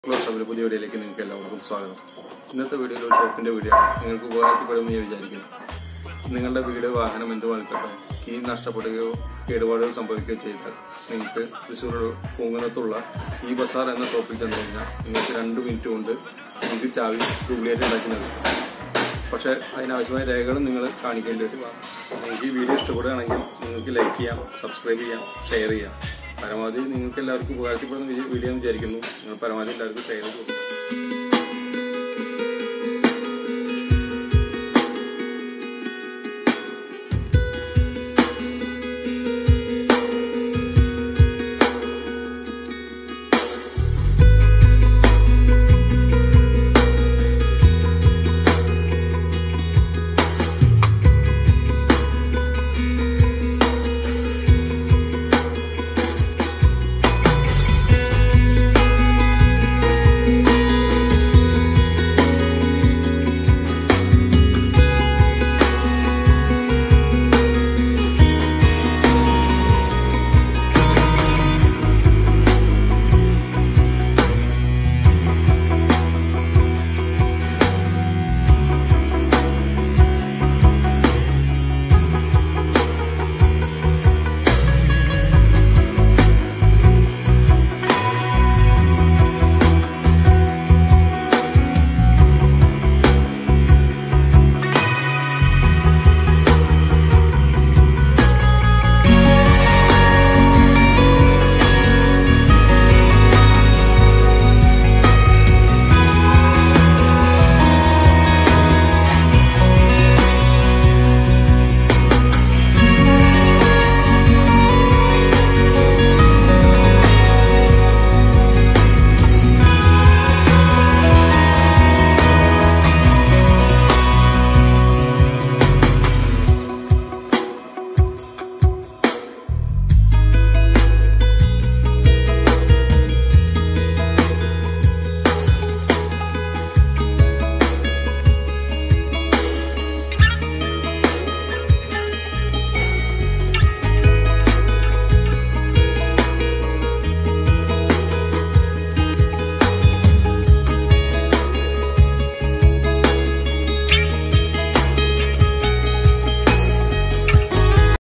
close പുതിയ വീഡിയോയിലേക്ക് നിങ്ങൾക്ക് എല്ലാവർക്കും സ്വാഗതം ഇന്നത്തെ വീഡിയോയിൽ ഒരു ഷോപ്പിന്റെ വീഡിയോ ആണ് നിങ്ങൾക്ക് ഉപകാരപ്പെടുമെന്ന് ഞാൻ വിചാരിക്കുന്നു നിങ്ങളുടെ വീട് വാഹനം എന്ത് വാങ്ങിക്കട്ടെ ഈ നഷ്ടപ്പെടുകയോ കേടുപാടുകൾ സംഭവിക്കുകയോ ചെയ്താൽ നിങ്ങൾക്ക് തൃശ്ശൂർ പൂങ്ങനത്തുള്ള ഈ ബസാർ എന്ന ഷോപ്പിൽ ചെന്ന് കഴിഞ്ഞാൽ നിങ്ങൾക്ക് രണ്ട് മിനിറ്റ് കൊണ്ട് നിങ്ങൾക്ക് ചാവി ഡ്യൂപ്ലിക്കേറ്റ് ഉണ്ടാക്കി നൽകും പക്ഷേ അതിനാവശ്യമായ രേഖകളും നിങ്ങൾ കാണിക്കേണ്ടി വരും നിങ്ങൾക്ക് ഈ വീഡിയോ ഇഷ്ടപ്പെടുകയാണെങ്കിൽ നിങ്ങൾക്ക് ലൈക്ക് ചെയ്യാം സബ്സ്ക്രൈബ് ചെയ്യാം ഷെയർ ചെയ്യാം പരമാവധി നിങ്ങൾക്ക് എല്ലാവർക്കും ഉപകാരപ്പെടുന്ന വീഡിയോ എന്ന് വിചാരിക്കുന്നു നിങ്ങൾ പരമാവധി എല്ലാവർക്കും ഷെയർ ചെയ്ത് കൊടുക്കും